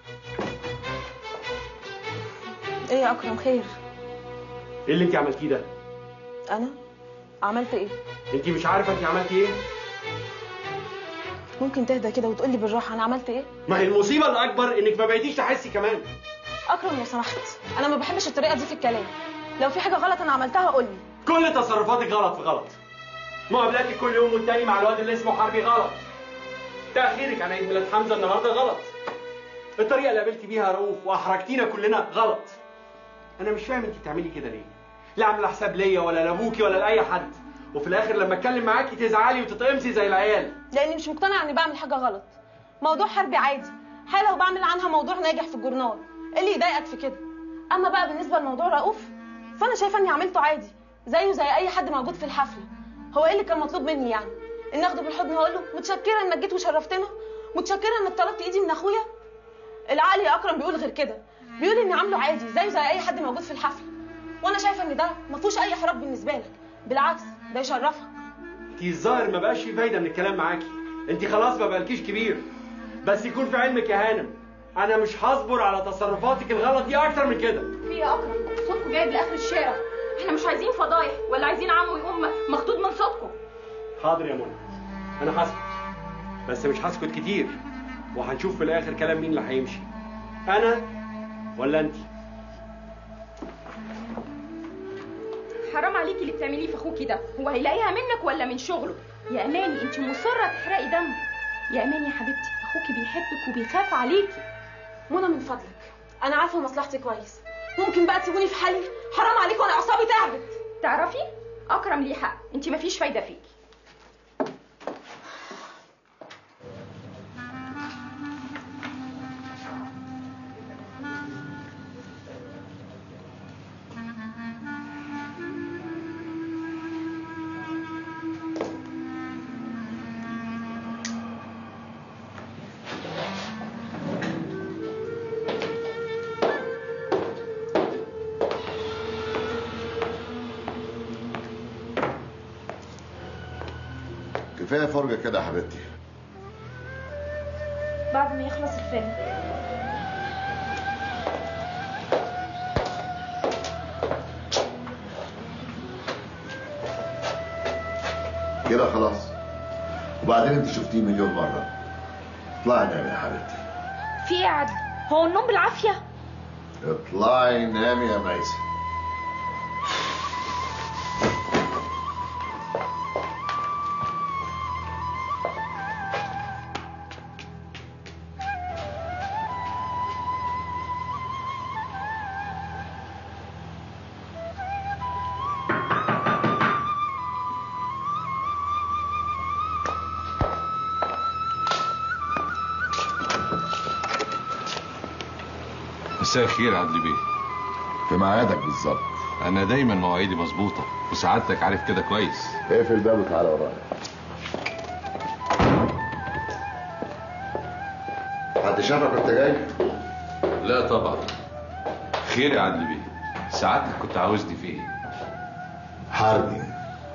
ايه يا اكرم خير ايه اللي انت عملتيه ده انا عملت ايه انت مش عارفه انت عملتي ايه ممكن تهدى كده وتقولي بالراحه انا عملت ايه ما هي المصيبه الاكبر انك ما بقيتيش تحسي كمان اكرم لو سمحت انا ما بحبش الطريقه دي في الكلام لو في حاجه غلط انا عملتها قولي كل تصرفاتك غلط في غلط مقابلاتك كل يوم والتاني مع الواد اللي اسمه حربي غلط تاخيرك عن عيد ميلاد حمزه النهارده غلط الطريقه اللي قابلتي بيها رؤوف واحرجتينا كلنا غلط انا مش فاهم انت بتعملي كده ليه لا عامله حساب ليا ولا لابوكي ولا لاي حد وفي الاخر لما اتكلم معاكي تزعلي وتتقمصي زي العيال لاني مش مقتنعه اني بعمل حاجه غلط موضوع حربي عادي حاله وبعمل عنها موضوع ناجح في الجورنال ايه اللي يضايقك في كده اما بقى بالنسبه لموضوع رؤوف فانا شايفه اني عملته عادي زيه زي اي حد موجود في الحفله هو ايه اللي كان مطلوب مني يعني ان اخده بالحضن واقول له متشكره انك جيت وشرفتنا متشكره انك طلبت ايدي من اخويا العقل يا اكرم بيقول غير كده بيقول اني عامله عادي زيه زي اي حد موجود في الحفله وانا شايفه ان ده ما فيهوش اي احراج بالنسبه لك بالعكس ده يشرفك انت الظاهر ما بقاش في فايده من الكلام معاكي انت خلاص ما بقالكيش كبير بس يكون في علمك يا هانم انا مش هصبر على تصرفاتك الغلط دي اكتر من كده في يا اكرم صوتكم جايب لاخر الشارع احنا مش عايزين فضايح ولا عايزين عمو يقوم مخدود من صوتكم حاضر يا منى انا هسكت بس مش هسكت كتير وهنشوف في الاخر كلام مين اللي هيمشي انا ولا انت حرام عليكي اللي بتعمليه في اخوكي ده هو هيلاقيها منك ولا من شغله يا اماني انت مصره تحرقي دم يا اماني يا حبيبتي اخوكي بيحبك وبيخاف عليكي منى من فضلك انا عارفه مصلحتي كويس ممكن بقى تسيبوني في حالي حرام عليكم انا اعصابي تعبت تعرفي اكرم ليه حق انت مفيش فايده فيكي كفايه فرجه كده يا حبيبتي بعد ما يخلص الفيلم كده خلاص وبعدين انت شفتيه مليون مره اطلعي نامي يا حبيبتي في ايه يا عدل هو النوم بالعافيه اطلعي نامي يا ميسة مساء الخير يا عدلي بيه في ميعادك بالظبط انا دايما مواعيدي مظبوطه وسعادتك عارف كده كويس اقفل الباب وتعالى ورايا حد شافك وانت جاي؟ لا طبعا خير يا عدلي بيه سعادتك كنت عاوزني في ايه حربي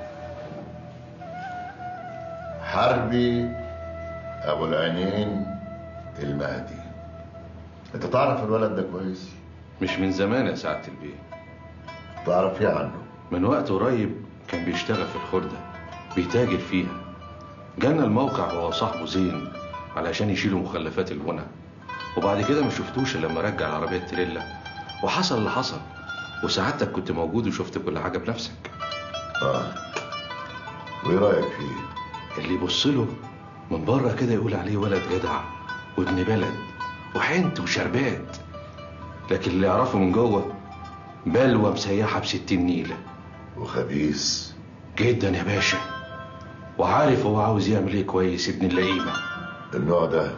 حربي ابو العينين المهدي انت تعرف الولد ده كويس مش من زمان يا سعاده البيه تعرف ايه عنه من وقت قريب كان بيشتغل في الخردة بيتاجر فيها جانا الموقع هو صاحبه زين علشان يشيلوا مخلفات البنى وبعد كده ما شفتوش إلا لما رجع العربية التريلا وحصل اللي حصل وسعادتك كنت موجود وشفت كل حاجة بنفسك اه وايه رايك فيه اللي يبص له من بره كده يقول عليه ولد جدع وابن بلد وحنت وشربات لكن اللي يعرفه من جوه بلوى مسيحة بستين نيلة وخبيث جدا يا باشا وعارف هو عاوز يعمل ايه كويس ابن اللئيمة النوع ده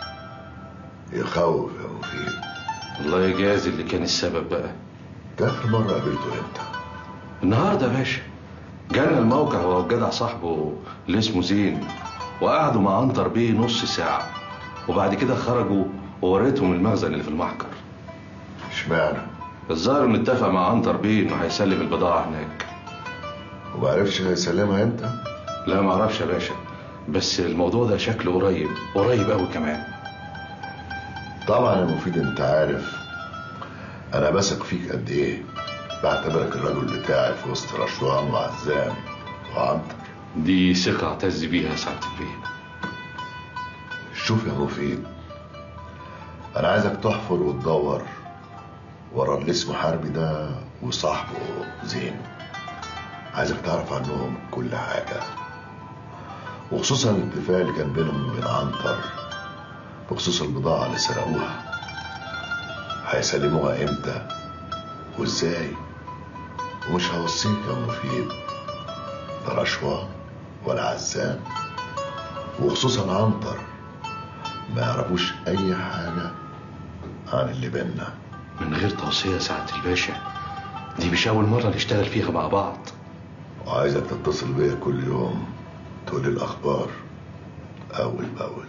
يخوف يا مفيد الله يجازي اللي كان السبب بقى ده اخر مره قابلته امتى النهارده يا باشا جانا الموقع هو الجدع صاحبه اللي اسمه زين وقعدوا مع عنتر بيه نص ساعة وبعد كده خرجوا ووريتهم المخزن اللي في المحجر اشمعنى الظاهر انه اتفق مع عنتر بيه انه هيسلم البضاعة هناك ومعرفش هيسلمها امتى لا ما اعرفش يا باشا بس الموضوع ده شكله قريب قريب قوي كمان طبعا يا مفيد انت عارف انا بثق فيك قد ايه بعتبرك الرجل بتاعي في وسط رشوان وعزام وعنتر دي ثقة اعتز بيها سعادة البيه شوف يا مفيد انا عايزك تحفر وتدور ورا اللي اسمه حربي ده وصاحبه زين عايزك تعرف عنهم كل حاجة وخصوصا الاتفاق اللي كان بينهم وبين عنتر بخصوص البضاعة اللي سرقوها هيسلموها امتى وازاي ومش هوصيك يا مفيد لا رشوة ولا عزام وخصوصا عنتر ما يعرفوش اي حاجة عن اللي بينا من غير توصية سعادة الباشا دي مش أول مرة نشتغل فيها مع بعض وعايزك تتصل بيا كل يوم تقول لي الاخبار اول باول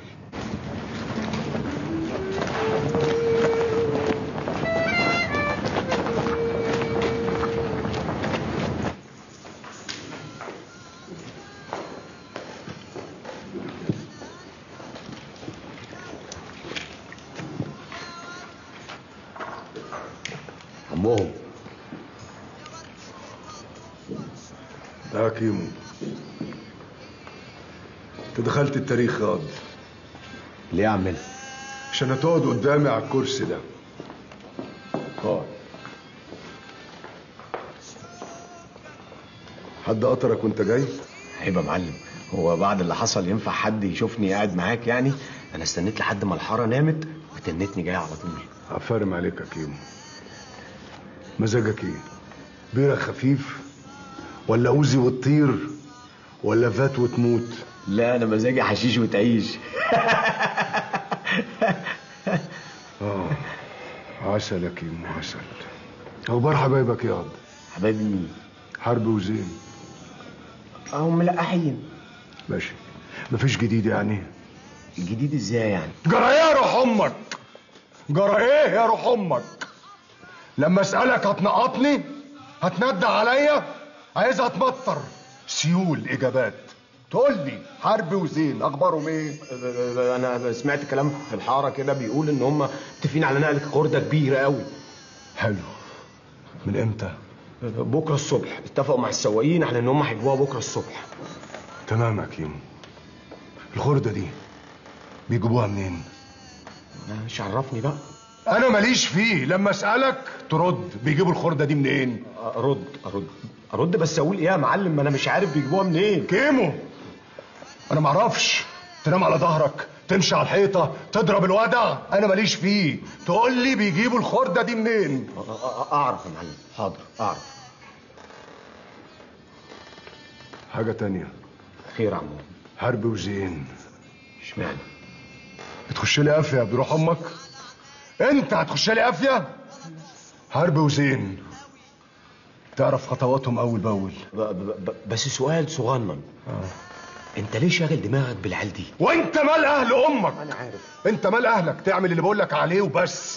عمهم ده كيمو انت دخلت التاريخ غاد ليه يا عمنا؟ عشان هتقعد قدامي على الكرسي ده اقعد حد قطرك وانت جاي عيب يا معلم هو بعد اللي حصل ينفع حد يشوفني قاعد معاك يعني انا استنيت لحد ما الحاره نامت وتنتني جاي على طول عفارم عليك يا كيمو مزاجك ايه بيرة خفيف ولا اوزي وتطير ولا فات وتموت لا انا مزاجي حشيش وتعيش اه عسل يا كيمو عسل اخبار حبايبك يا قد حبايبي مين؟ حرب وزين هم ملقحين ماشي مفيش جديد يعني الجديد ازاي يعني؟ جرى ايه يا روح امك جرى ايه يا روح امك لما اسالك هتنقطني هتندع عليا عايزها تمطر سيول اجابات تقول لي حرب وزين اخبارهم ايه انا سمعت كلام في الحاره كده بيقول ان هم متفقين على نقل خرده كبيره قوي حلو من امتى بكره الصبح اتفقوا مع السواقين على ان هم هيجيبوها بكره الصبح تمام يا كيمو الخرده دي بيجيبوها منين مش عرفني بقى انا ماليش فيه لما اسالك ترد بيجيبوا الخرده دي منين ارد ارد ارد بس اقول ايه يا معلم ما انا مش عارف بيجيبوها منين كيمو انا معرفش تنام على ظهرك تمشي على الحيطه تضرب الودع انا ماليش فيه تقول لي بيجيبوا الخرده دي منين أ- أ- اعرف يا معلم حاضر اعرف حاجه تانية خير يا عمو حرب وزين اشمعنى بتخش لي قافيه بروح امك انت هتخش لي قافيه حرب وزين تعرف خطواتهم اول باول ب- ب- ب- بس سؤال صغنن انت ليه شاغل دماغك بالعيال دي وانت مال اهل امك انا عارف انت مال اهلك تعمل اللي بقول لك عليه وبس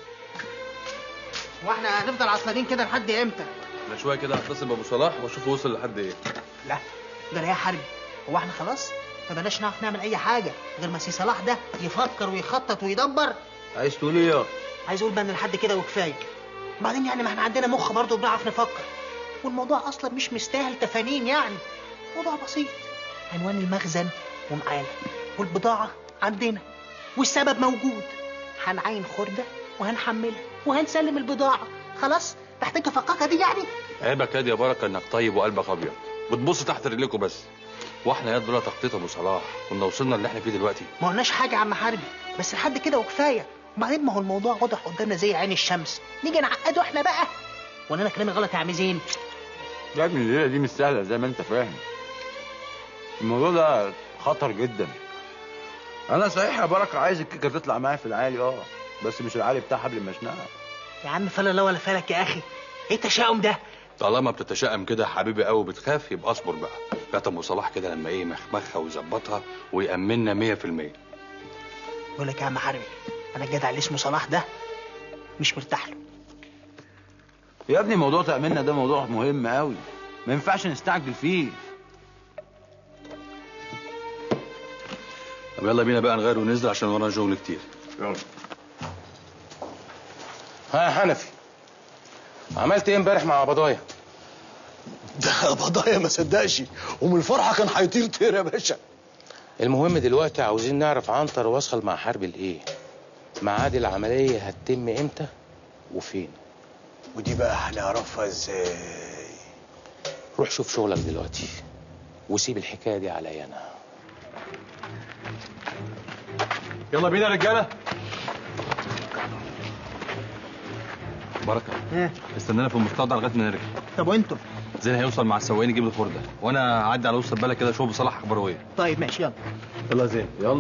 واحنا هنفضل عطلانين كده لحد امتى؟ انا شويه كده هتصل بابو صلاح واشوفه وصل لحد ايه لا ده يا حربي هو احنا خلاص ما بقناش نعرف نعمل اي حاجه غير ما سي صلاح ده يفكر ويخطط ويدبر عايز تقول ايه يا عايز اقول بقى ان لحد كده وكفايه بعدين يعني ما احنا عندنا مخ برضه بنعرف نفكر والموضوع اصلا مش مستاهل تفانين يعني موضوع بسيط عنوان المخزن ومعانا والبضاعه عندنا والسبب موجود هنعين خرده وهنحملها وهنسلم البضاعه خلاص تحتاج فقاقه دي يعني عيبك يا بركه انك طيب وقلبك ابيض بتبص تحت رجليكوا بس واحنا يا دول تخطيط ابو صلاح كنا وصلنا اللي احنا فيه دلوقتي ما قلناش حاجه يا عم حربي بس لحد كده وكفايه وبعدين ما هو الموضوع واضح قدامنا زي عين الشمس نيجي نعقده احنا بقى ولا انا كلامي غلط يا عم زين يا ابني الليله دي مش سهله زي ما انت فاهم الموضوع ده خطر جدا انا صحيح يا بركه عايز الكيكه تطلع معايا في العالي اه بس مش العالي بتاع حبل المشنقه يا عم فلا لا ولا فلك يا اخي ايه التشاؤم ده طالما بتتشائم كده يا حبيبي قوي بتخاف يبقى اصبر بقى كابتن ابو صلاح كده لما ايه مخمخها ويظبطها ويأمننا 100% بقول لك يا عم حربي انا الجدع اللي اسمه صلاح ده مش مرتاح له يا ابني موضوع تأميننا ده موضوع مهم قوي ما ينفعش نستعجل فيه طب يلا بينا بقى نغير وننزل عشان ورانا شغل كتير يلا ها حنفي عملت ايه امبارح مع بضايا ده بضايا ما صدقش ومن الفرحه كان هيطير طير يا باشا المهم دلوقتي عاوزين نعرف عنتر وصل مع حرب الايه ميعاد العمليه هتتم امتى وفين ودي بقى هنعرفها ازاي روح شوف شغلك دلوقتي وسيب الحكايه دي عليا انا يلا بينا يا رجاله بركه استنانا في المستودع لغايه ما نرجع طب وانتم زين هيوصل مع السواقين يجيب الخرده وانا هعدي على وسط البلد كده اشوف صلاح اخباره ايه طيب ماشي يلا يلا يا زين يلا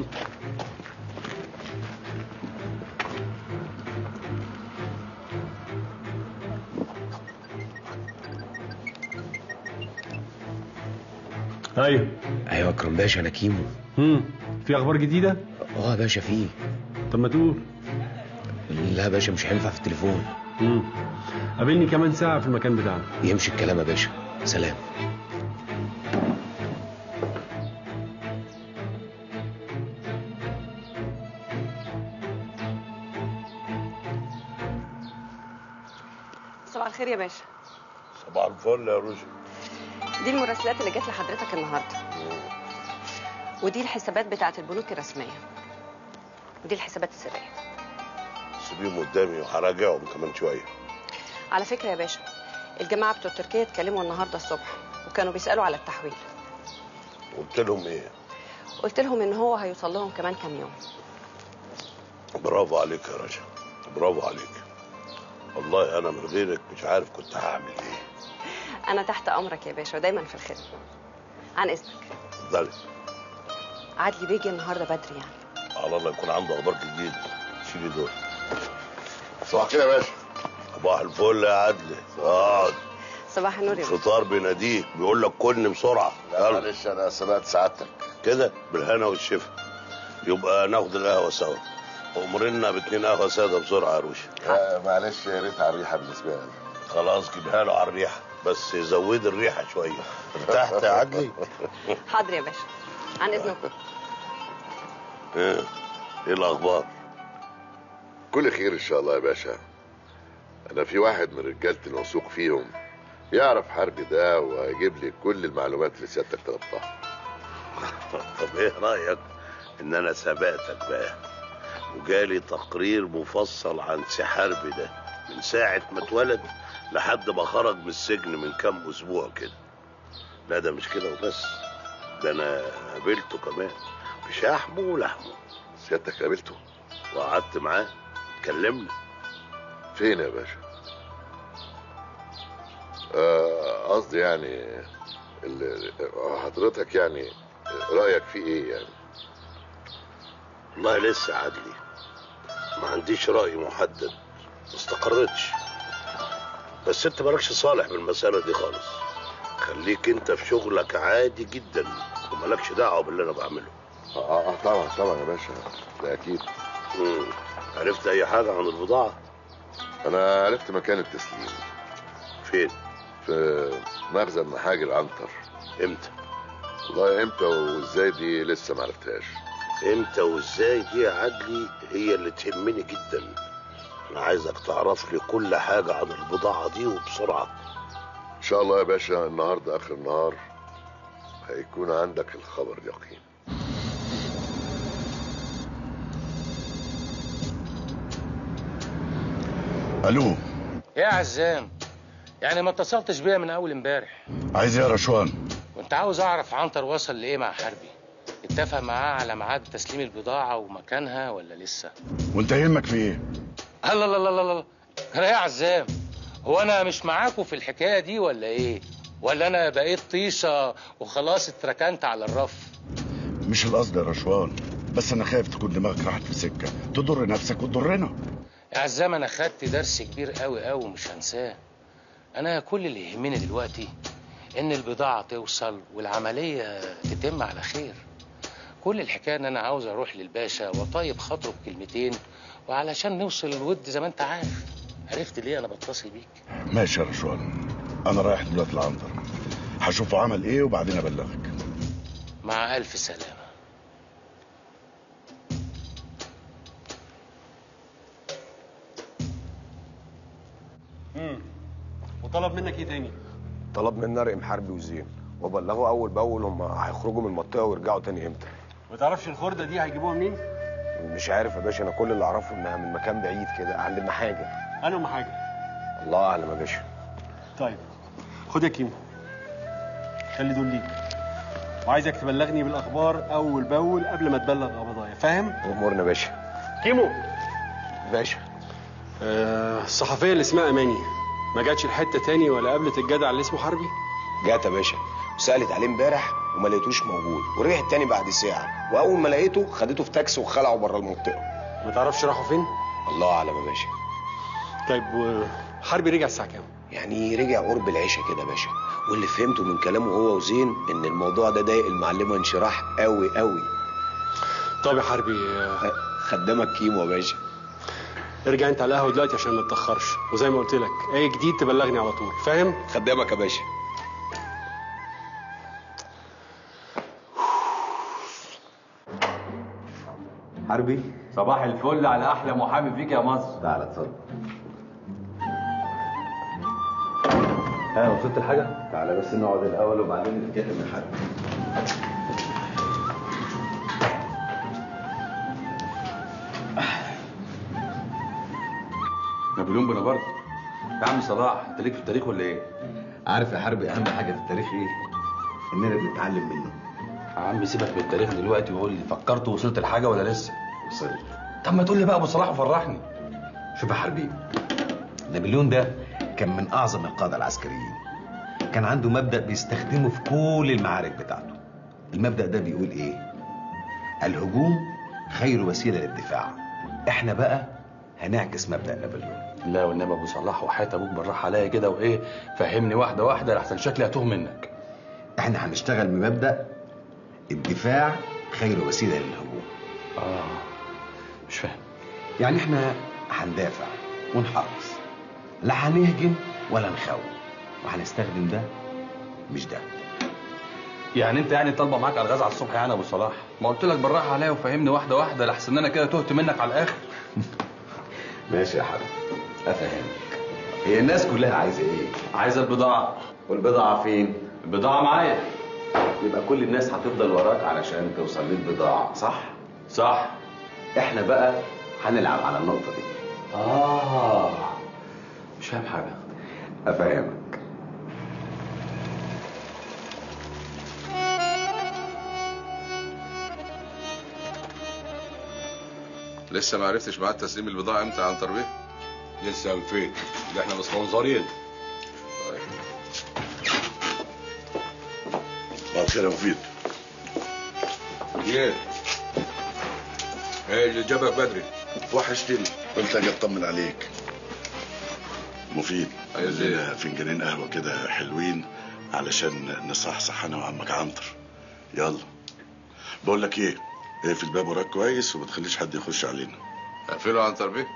ايوه ايوه اكرم باشا انا كيمو امم في اخبار جديده اه يا باشا فيه طب ما تقول لا يا باشا مش هينفع في التليفون امم قابلني كمان ساعه في المكان بتاعنا يمشي الكلام يا باشا سلام صباح الخير يا باشا صباح الفل يا روجي دي المراسلات اللي جت لحضرتك النهارده ودي الحسابات بتاعه البنوك الرسميه ودي الحسابات السريه سيبيهم قدامي وهراجعهم كمان شويه على فكره يا باشا الجماعه بتوع تركيا اتكلموا النهارده الصبح وكانوا بيسالوا على التحويل قلت لهم ايه قلت لهم ان هو هيوصل لهم كمان كام يوم برافو عليك يا رجا برافو عليك والله انا من غيرك مش عارف كنت هعمل ايه انا تحت امرك يا باشا ودايما في الخدمه عن اذنك اتفضلي عدلي بيجي النهارده بدري يعني على الله يكون عنده اخبار جديد شيلي دول صباح كده يا باشا صباح الفل يا عدلي اقعد صباح النور يا باشا الفطار بيناديك بيقول لك كلني بسرعه يلا معلش انا سبقت سعادتك كده بالهنا والشفا يبقى ناخد القهوه سوا امرنا باتنين قهوه ساده بسرعه يا روشي آه، معلش يا ريت على الريحه بالنسبه لي خلاص جيبها له على الريحه بس زود الريحه شويه ارتحت يا عدلي حاضر يا باشا عن اذنكم ايه ايه الاخبار كل خير ان شاء الله يا باشا انا في واحد من رجالتي الموثوق فيهم يعرف حربي ده وهيجيب لي كل المعلومات اللي سيادتك طلبتها طب ايه رايك ان انا سبقتك بقى وجالي تقرير مفصل عن سي حربي ده من ساعة ما اتولد لحد ما خرج من السجن من كام اسبوع كده لا ده مش كده وبس ده انا قابلته كمان بشحمه ولحمه سيادتك قابلته وقعدت معاه اتكلمنا فين يا باشا آه، قصدي يعني ال- حضرتك يعني رايك فيه ايه يعني والله لسه عدلي ما عنديش رأي محدد ما استقرتش بس انت مالكش صالح بالمسألة دي خالص خليك انت في شغلك عادي جدا ومالكش دعوة باللي انا بعمله اه آه، طبعا طبعا يا باشا ده اكيد مم. عرفت اي حاجة عن البضاعة انا عرفت مكان التسليم فين في مخزن محاجر العنتر امتى والله امتى وازاي دي لسه ما عرفتهاش امتى وازاي دي يا عدلي هي اللي تهمني جدا انا عايزك تعرف لي كل حاجة عن البضاعة دي وبسرعة ان شاء الله يا باشا النهارده اخر النهار هيكون عندك الخبر يقين الو ايه يا عزام يعني ما اتصلتش بيا من اول امبارح عايز ايه يا رشوان كنت عاوز اعرف عنتر وصل لايه مع حربي اتفق معاه على ميعاد تسليم البضاعه ومكانها ولا لسه وانت يهمك في ايه الله الله الله الله الله انا ايه يا عزام هو انا مش معاكم في الحكايه دي ولا ايه ولا انا بقيت طيشه وخلاص اتركنت على الرف مش القصد يا رشوان بس انا خايف تكون دماغك راحت في سكه تضر نفسك وتضرنا يا عزام انا خدت درس كبير قوي قوي ومش هنساه انا كل اللي يهمني دلوقتي ان البضاعه توصل والعمليه تتم على خير كل الحكايه ان انا عاوز اروح للباشا واطيب خاطره بكلمتين وعلشان نوصل للود زي ما انت عارف عرفت ليه انا بتصل بيك ماشي يا رشوان انا رايح دلوقتي العنتر هشوفه عمل ايه وبعدين ابلغك مع الف سلامه طلب منك ايه تاني طلب مني ارقم حربي وزين وبلغه اول باول هم هيخرجوا من المنطقه ويرجعوا تاني امتى ما تعرفش الخرده دي هيجيبوها منين مش عارف يا باشا انا كل اللي اعرفه انها من مكان بعيد كده عند المحاجر انا ام حاجه الله اعلم يا باشا طيب خد يا كيمو خلي دول ليك وعايزك تبلغني بالاخبار اول باول قبل ما تبلغ قبضايا فاهم امورنا يا باشا كيمو باشا آه الصحفيه اللي اسمها اماني ما جاتش الحته تاني ولا قابلت الجدع اللي اسمه حربي جات يا باشا وسالت عليه امبارح وما لقيتوش موجود ورجعت تاني بعد ساعه واول ما لقيته خدته في تاكسي وخلعه بره المنطقه ما تعرفش راحوا فين الله اعلم يا باشا طيب وحربي رجع الساعه كام يعني رجع قرب العشاء كده يا باشا واللي فهمته من كلامه هو وزين ان الموضوع ده ضايق المعلمه انشراح قوي قوي طب يا حربي آه، خدامك كيمو يا باشا ارجع انت على القهوه دلوقتي عشان ما تتاخرش وزي ما قلت لك اي جديد تبلغني على طول فاهم خدامك يا باشا حربي صباح الفل على احلى محامي فيك يا مصر تعالى اتفضل ها وصلت الحاجة؟ تعالى بس نقعد الأول وبعدين نتكلم من حربي نابليون بونابرت يا عم صلاح انت ليك في التاريخ ولا ايه؟ عارف يا حربي أهم حاجة في التاريخ إيه؟ إننا بنتعلم منه يا عم سيبك من التاريخ دلوقتي وقول لي فكرت وصلت الحاجه ولا لسه؟ وصلت طب ما تقول لي بقى ابو صلاح وفرحني شوف يا حربي نابليون ده كان من أعظم القادة العسكريين كان عنده مبدأ بيستخدمه في كل المعارك بتاعته المبدأ ده بيقول إيه؟ الهجوم خير وسيلة للدفاع احنا بقى هنعكس مبدأ نابليون لا والنبي ابو صلاح وحياة ابوك بالراحه عليا كده وايه فهمني واحده واحده لحسن شكلي هتوه منك احنا هنشتغل بمبدأ الدفاع خير وسيلة للهجوم اه مش فاهم يعني احنا هندافع ونحرص لا هنهجم ولا نخوف وهنستخدم ده مش ده يعني انت يعني طالبه معاك الغاز على الصبح يعني يا ابو صلاح ما قلت لك بالراحه عليا وفهمني واحده واحده لحسن انا كده تهت منك على الاخر ماشي يا حبيبي افهمك هي الناس كلها عايزه ايه عايزه البضاعه والبضاعه فين البضاعه معايا يبقى كل الناس هتفضل وراك علشان توصل للبضاعه صح صح احنا بقى هنلعب على النقطه دي اه مش فاهم حاجه افهمك لسه ما عرفتش ميعاد تسليم البضاعه امتى عن تربيه لسه فين ده احنا مستنظرين صباح الخير يا مفيد ايه ايه اللي جابك بدري وحشتني قلت اجي اطمن عليك مفيد عايز عايز إيه؟ فنجانين قهوه كده حلوين علشان نصحصح انا وعمك عنتر يلا بقول لك ايه اقفل الباب وراك كويس وما تخليش حد يخش علينا اقفله عن تربيه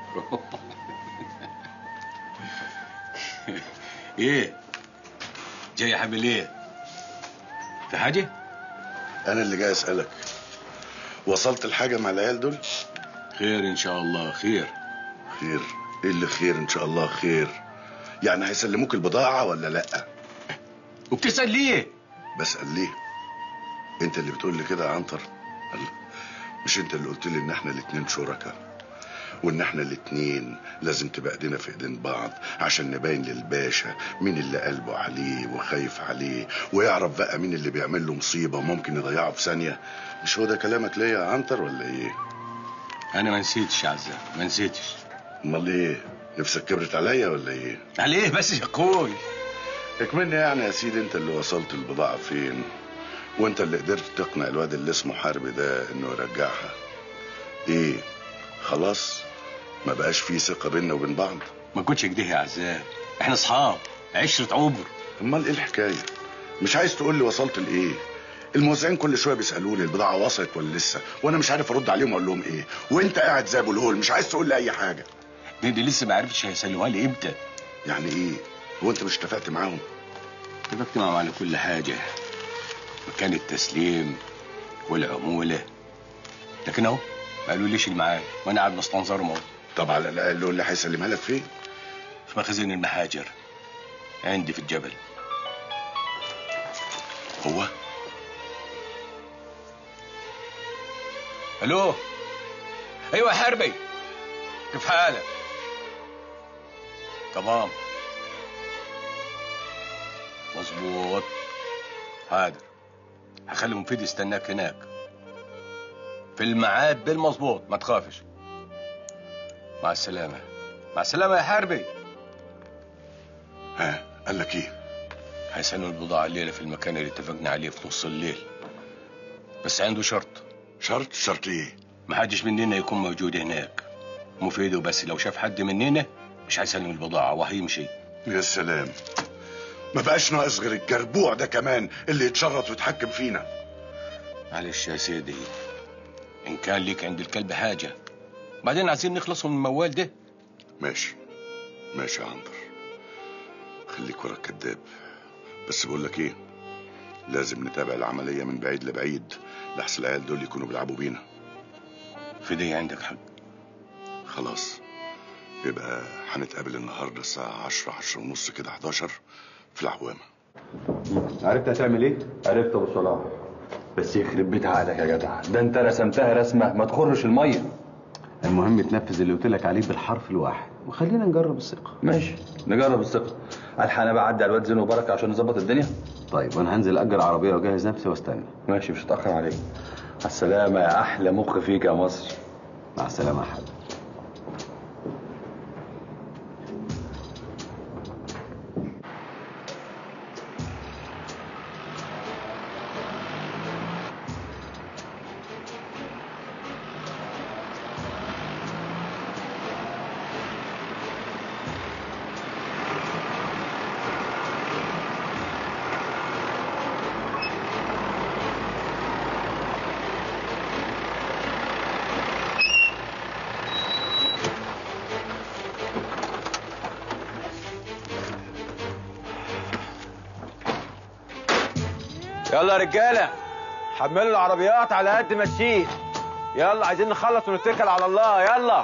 ايه جاي حامل ايه في حاجه انا اللي جاي اسالك وصلت الحاجه مع العيال دول خير ان شاء الله خير خير ايه اللي خير ان شاء الله خير يعني هيسلموك البضاعه ولا لا وبتسال ليه بسال ليه انت اللي بتقول لي كده يا عنتر قال مش انت اللي قلت لي ان احنا الاتنين شركاء وان احنا الاتنين لازم تبقى ايدينا في ايدين بعض عشان نبين للباشا مين اللي قلبه عليه وخايف عليه ويعرف بقى مين اللي بيعمل له مصيبه وممكن يضيعه في ثانيه مش هو ده كلامك ليا يا عنتر ولا ايه انا ما نسيتش يا عزام ما نسيتش امال ايه نفسك كبرت عليا ولا ايه على ايه بس يا اخوي اكملني يعني يا سيدي انت اللي وصلت البضاعه فين وانت اللي قدرت تقنع الواد اللي اسمه حربي ده انه يرجعها ايه خلاص ما بقاش في ثقه بيننا وبين بعض ما كنتش كده يا عزام احنا اصحاب عشرة عمر امال ايه الحكايه مش عايز تقول لي وصلت لايه الموزعين كل شويه بيسالوني البضاعه وصلت ولا لسه وانا مش عارف ارد عليهم اقول لهم ايه وانت قاعد زي ابو الهول مش عايز تقول لي اي حاجه دي لسه ما عرفتش هيسلموها لي امتى يعني ايه هو انت مش اتفقت معاهم اتفقت معاهم على كل حاجه مكان التسليم والعموله لكن اهو ما قالوليش الميعاد وانا قاعد مستنظرهم اهو طب على الاقل قول لي هيسلمها لك فين في مخازن المحاجر عندي في الجبل هو الو ايوه يا حربي كيف حالك تمام مظبوط حاضر هخلي مفيد يستناك هناك في الميعاد بالمظبوط ما تخافش مع السلامة مع السلامة يا حربي ها قال لك ايه هيسلم البضاعة الليلة في المكان اللي اتفقنا عليه في نص الليل بس عنده شرط شرط شرط ايه محدش مننا يكون موجود هناك مفيد وبس لو شاف حد مننا مش هيسلم البضاعة وهيمشي يا سلام ما بقاش ناقص غير الجربوع ده كمان اللي يتشرط ويتحكم فينا معلش يا سيدي إن كان ليك عند الكلب حاجة بعدين عايزين نخلصوا من الموال ده ماشي ماشي يا عنتر خليك ورا الكداب بس بقول لك ايه لازم نتابع العملية من بعيد لبعيد لحسن العيال دول يكونوا بيلعبوا بينا في دي عندك حق خلاص يبقى هنتقابل النهارده الساعة 10 10 ونص كده 11 في العوامة عرفت هتعمل ايه؟ عرفت ابو صلاح بس يخرب بيت عقلك يا جدع ده انت رسمتها رسمه ما تخرش الميه المهم تنفذ اللي قلت لك عليه بالحرف الواحد وخلينا نجرب الثقه ماشي نجرب الثقه الحق انا بقى اعدي على الواد زين وبركه عشان نظبط الدنيا طيب وانا هنزل اجر عربيه واجهز نفسي واستنى ماشي مش هتاخر عليك على السلامه يا احلى مخ فيك يا مصر مع السلامه يا حبيبي يلا يا رجاله حملوا العربيات على قد ما تشيل يلا عايزين نخلص ونتكل على الله يلا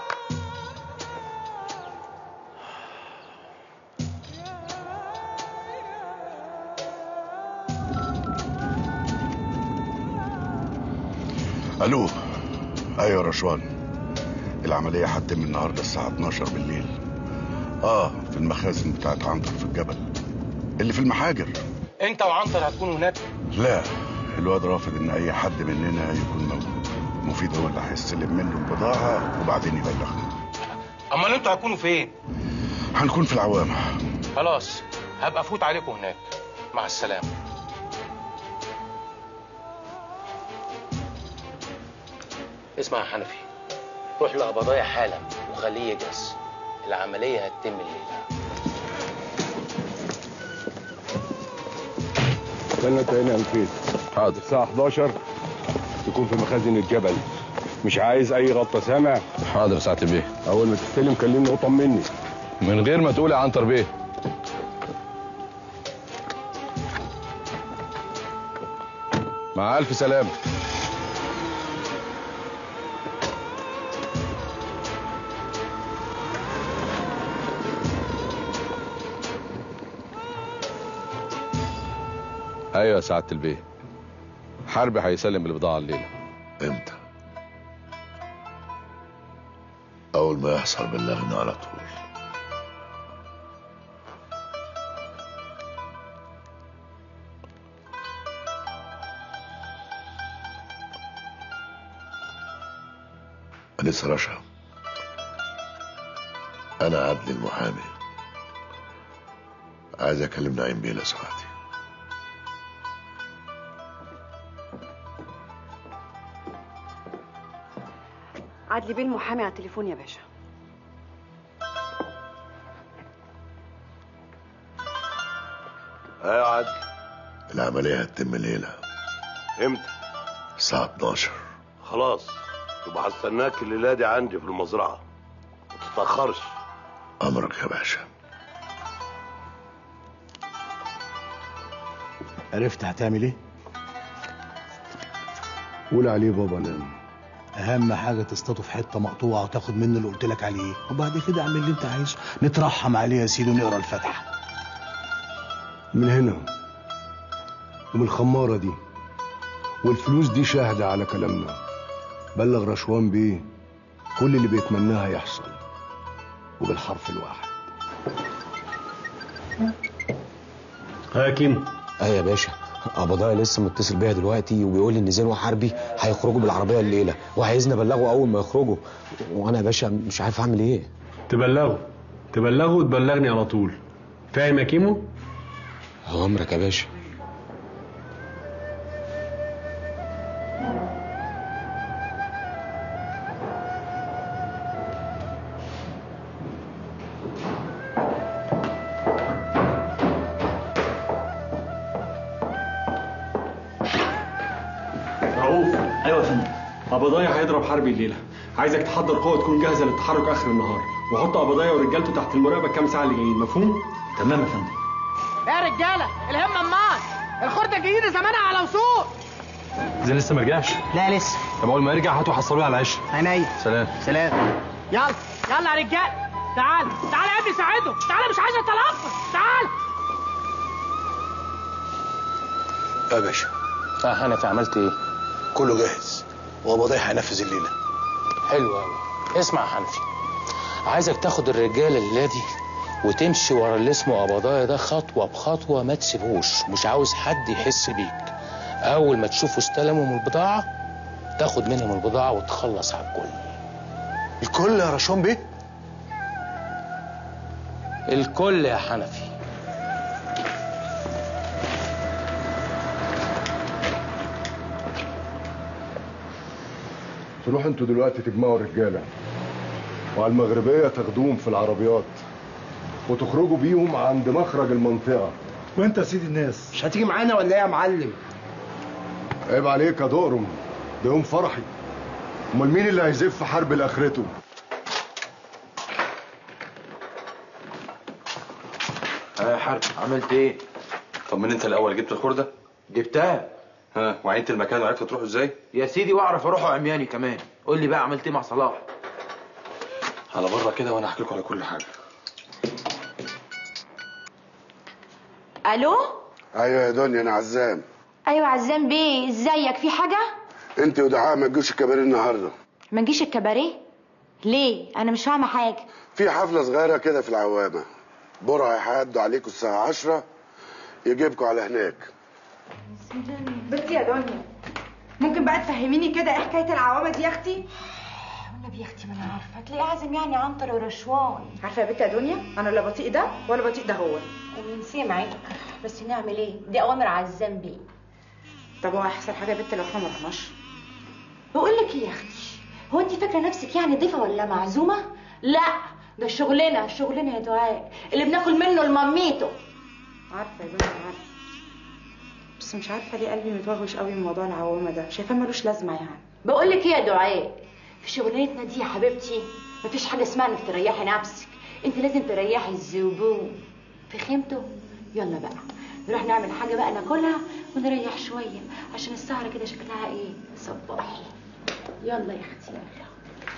الو ايوه يا رشوان العملية هتتم النهارده الساعة 12 بالليل اه في المخازن بتاعت عنتر في الجبل اللي في المحاجر انت وعنتر هتكونوا هناك لا الواد رافض ان اي حد مننا يكون موجود مفيد هو اللي هيستلم منه البضاعة وبعدين يبلغنا امال انتوا هتكونوا فين هنكون في العوامة خلاص هبقى افوت عليكم هناك مع السلامه اسمع يا حنفي روح لقبضايا حالا وخليه يجهز العمليه هتتم الليله استنى تاني يا مفيد حاضر الساعة 11 تكون في مخازن الجبل مش عايز أي غلطة سامع حاضر ساعة بيه أول ما تستلم كلمني وطمني من غير ما تقول يا عنتر بيه مع ألف سلامة ايوه يا سعاده البيه حربي هيسلم البضاعه الليله امتى اول ما يحصل بلغني على طول أنسة رشا أنا عدلي المحامي عايز أكلم نعيم بيه لو سمحتي عدلي بيه المحامي على التليفون يا باشا ايوه عدل العملية هتتم الليلة امتى؟ الساعة 12 خلاص يبقى هستناك الليله دي عندي في المزرعه ما تتاخرش أمرك يا باشا عرفت هتعمل ايه؟ قول عليه بابا نام اهم حاجه تصطاده في حته مقطوعه وتاخد منه اللي قلت لك عليه وبعد كده اعمل اللي انت عايزه نترحم عليه يا سيدي ونقرا الفاتحه من هنا ومن الخمارة دي والفلوس دي شاهدة على كلامنا بلغ رشوان بيه كل اللي بيتمناه يحصل وبالحرف الواحد ها يا كيمو اه يا باشا قبضايا لسه متصل بيا دلوقتي وبيقول لي ان زين وحربي هيخرجوا بالعربيه الليله وعايزني ابلغه اول ما يخرجوا وانا يا باشا مش عارف اعمل ايه تبلغه تبلغه وتبلغني على طول فاهم يا كيمو امرك يا باشا رؤوف ايوه يا فندم قبضايا هيضرب حربي الليله عايزك تحضر قوه تكون جاهزه للتحرك اخر النهار وحط قبضايا ورجالته تحت المراقبه الكام ساعه اللي جايين مفهوم تمام يا فندم يا رجاله الهمه امال الخرده الجديده زمانها على وصول زين لسه ما رجعش لا لسه طب اول ما يرجع هاتوا حصلوه على العشاء عينيا سلام سلام يلا يلا يا رجاله تعال تعال يا ابني ساعده تعال مش عايز اتلفظ تعال يا باشا اه حنفي عملت ايه؟ كله جاهز وبضيع هينفذ الليله حلو قوي اسمع يا حنفي عايزك تاخد الرجاله الليله دي وتمشي ورا اللي اسمه قبضايا ده خطوه بخطوه ما تسيبهوش مش عاوز حد يحس بيك اول ما تشوفه استلموا من البضاعه تاخد منهم البضاعه وتخلص على الكل الكل يا رشوان بيه الكل يا حنفي تروحوا انتوا دلوقتي تجمعوا الرجاله وعلى المغربيه تاخدوهم في العربيات وتخرجوا بيهم عند مخرج المنطقه وانت يا سيدي الناس مش هتيجي معانا ولا ايه يا معلم عيب عليك يا دقرم ده يوم فرحي امال مين اللي هيزف حرب لاخرته ها يا حرب عملت ايه؟ طمن انت الاول جبت الخرده جبتها ها وعينت المكان وعرفت تروحوا ازاي يا سيدي واعرف اروح عمياني كمان قول لي بقى عملت ايه مع صلاح على بره كده وانا احكي لكم على كل حاجه الو ايوه يا دنيا انا عزام ايوه عزام بيه ازيك في حاجه انت ودعاء ما تجوش الكباريه النهارده ما نجيش الكباريه ليه انا مش فاهمه حاجه في حفله صغيره كده في العوامه برع هيعدوا عليكم الساعه 10 يجيبكم على هناك بنتي يا دنيا ممكن بقى تفهميني كده ايه حكايه العوامه دي يا اختي والنبي يا اختي ما انا عارفه تلاقيه عازم يعني عنتر ورشوان عارفه يا بنتي يا دنيا انا لا بطيء ده ولا بطيء ده هو سمعي بس نعمل ايه دي اوامر عزام بيه طب هو هيحصل حاجه يا بنتي لو احنا ما رحناش بقول لك ايه يا اختي هو انت فاكره نفسك يعني ضيفه ولا معزومه لا ده شغلنا شغلنا يا دعاء اللي بناكل منه لماميته عارفه يا دنيا عارفه بس مش عارفه ليه قلبي متوغوش قوي من موضوع العوامه ده شايفاه ملوش لازمه يعني بقول لك ايه يا دعاء في شغلانتنا دي يا حبيبتي مفيش حاجه اسمها انك تريحي نفسك انت لازم تريحي الزبون في خيمته يلا بقى نروح نعمل حاجه بقى ناكلها ونريح شويه عشان السهره كده شكلها ايه صباحي يلا يا اختي يلا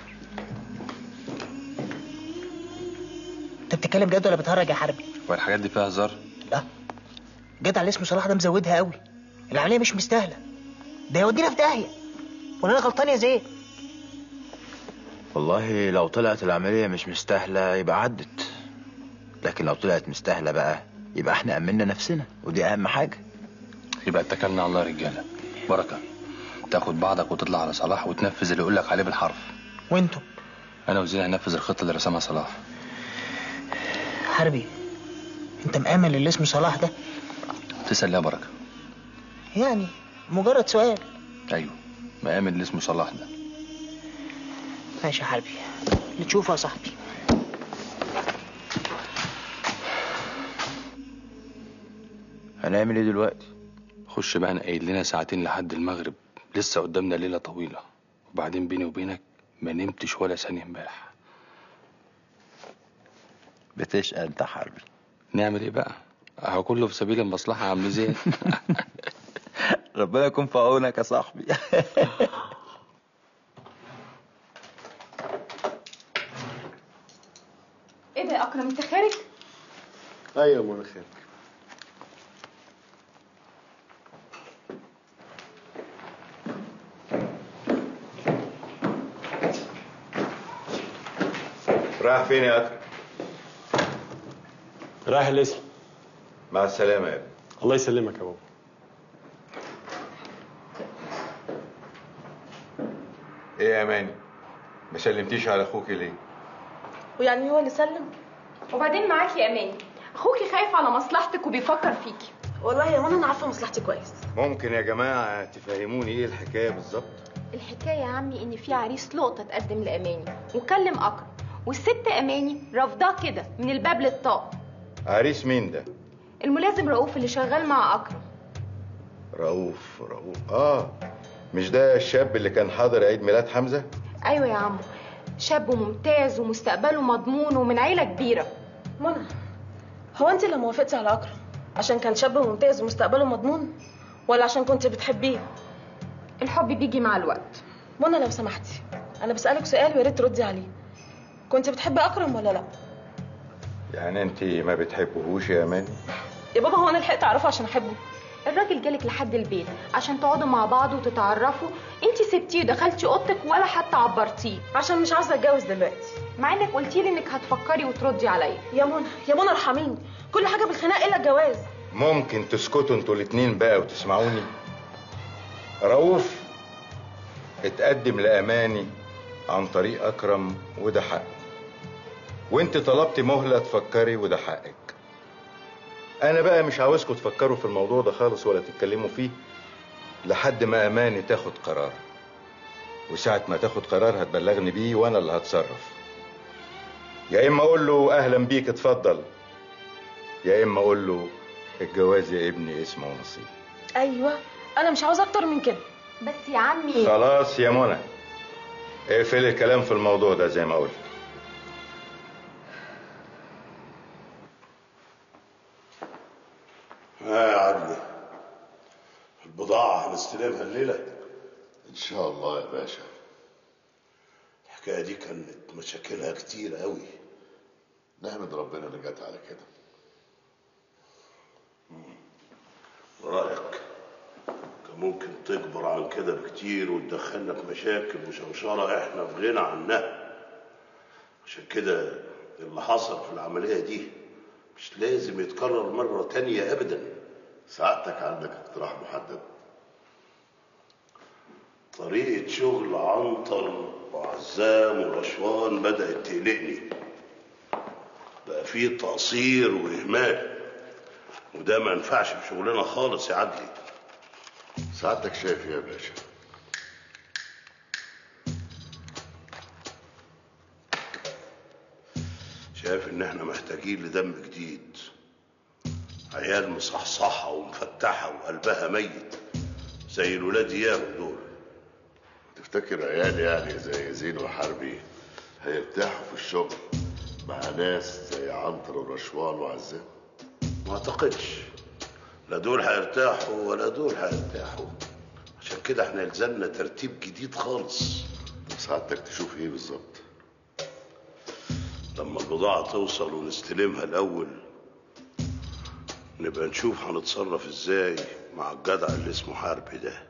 انت بتتكلم جد ولا بتهرج يا حربي والحاجات دي فيها هزار جدع اللي اسمه صلاح ده مزودها قوي العمليه مش مستاهله ده يودينا في داهيه ولا انا غلطان يا زين والله لو طلعت العملية مش مستاهلة يبقى عدت لكن لو طلعت مستاهلة بقى يبقى احنا أمنا نفسنا ودي أهم حاجة يبقى اتكلنا على الله يا رجاله بركه تاخد بعضك وتطلع على صلاح وتنفذ اللي يقول لك عليه بالحرف وانتوا انا وزين هننفذ الخطه اللي رسمها صلاح حربي انت مآمن اللي اسمه صلاح ده تسال يا بركه يعني مجرد سؤال ايوه مآمن اللي اسمه صلاح ده ماشي يا حربي اللي تشوفه يا صاحبي هنعمل ايه دلوقتي خش بقى نقيد لنا ساعتين لحد المغرب لسه قدامنا ليله طويله وبعدين بيني وبينك ما نمتش ولا ثانيه امبارح بتشقى انت حربي نعمل ايه بقى اهو كله في سبيل المصلحه يا عم زين ربنا يكون في عونك يا صاحبي ايه ده يا اكرم انت خارج ايوه ما انا خارج رايح فين يا أكرم؟ رايح الاسم مع السلامة يا ابني الله يسلمك يا بابا ايه يا اماني ما سلمتيش على اخوك ليه ويعني هو اللي سلم وبعدين معاكي يا اماني اخوكي خايف على مصلحتك وبيفكر فيكي والله يا منى انا عارفه مصلحتي كويس ممكن يا جماعه تفهموني ايه الحكايه بالظبط الحكايه يا عمي ان في عريس لقطه تقدم لاماني وكلم اكرم والست اماني رافضاه كده من الباب للطاق عريس مين ده الملازم رؤوف اللي شغال مع اكرم رؤوف رؤوف اه مش ده الشاب اللي كان حاضر عيد ميلاد حمزه ايوه يا عمو شاب ممتاز ومستقبله مضمون ومن عيله كبيره منى هو انت لما وافقتي على اكرم عشان كان شاب ممتاز ومستقبله مضمون ولا عشان كنت بتحبيه الحب بيجي مع الوقت منى لو سمحتي انا بسالك سؤال ويا ريت تردي عليه كنت بتحبي اكرم ولا لا يعني انت ما بتحبهوش يا اماني يا بابا هو انا لحقت اعرفه عشان احبه الراجل جالك لحد البيت عشان تقعدوا مع بعض وتتعرفوا انت سبتيه ودخلتي اوضتك ولا حتى عبرتيه عشان مش عاوزه اتجوز دلوقتي مع انك قلتي لي انك هتفكري وتردي عليا يا منى يا منى ارحميني كل حاجه بالخناق الا الجواز ممكن تسكتوا انتوا الاتنين بقى وتسمعوني رؤوف اتقدم لاماني عن طريق اكرم وده حق وانت طلبت مهله تفكري وده حقك انا بقى مش عاوزكم تفكروا في الموضوع ده خالص ولا تتكلموا فيه لحد ما اماني تاخد قرار وساعة ما تاخد قرار هتبلغني بيه وانا اللي هتصرف يا اما اقول له اهلا بيك اتفضل يا اما اقول له الجواز يا ابني اسمه ونصيب ايوه انا مش عاوزه اكتر من كده بس يا عمي خلاص يا منى اقفل الكلام في الموضوع ده زي ما قلت ها يا عدلي البضاعة هنستلمها الليلة ان شاء الله يا باشا الحكاية دي كانت مشاكلها كتير قوي نحمد ربنا اللي جت على كده رأيك كان ممكن تكبر عن كده بكتير وتدخلنا في مشاكل وشوشرة احنا في غنى عنها عشان كده اللي حصل في العملية دي مش لازم يتكرر مرة تانية أبدا سعادتك عندك اقتراح محدد طريقة شغل عنتر وعزام ورشوان بدأت تقلقني بقى فيه تقصير وإهمال وده ما ينفعش في شغلنا خالص يا عدلي سعادتك شايف ايه يا باشا شايف ان احنا محتاجين لدم جديد عيال مصحصحة ومفتحة وقلبها ميت زي الولاد اياهم دول تفتكر عيال يعني زي زين وحربي هيرتاحوا في الشغل مع ناس زي عنتر ورشوان وعزام ما اعتقدش لا دول هيرتاحوا ولا دول هيرتاحوا عشان كده احنا يلزمنا ترتيب جديد خالص سعادتك تشوف ايه بالظبط لما البضاعة توصل ونستلمها الأول نبقى نشوف هنتصرف ازاي مع الجدع اللي اسمه حربي ده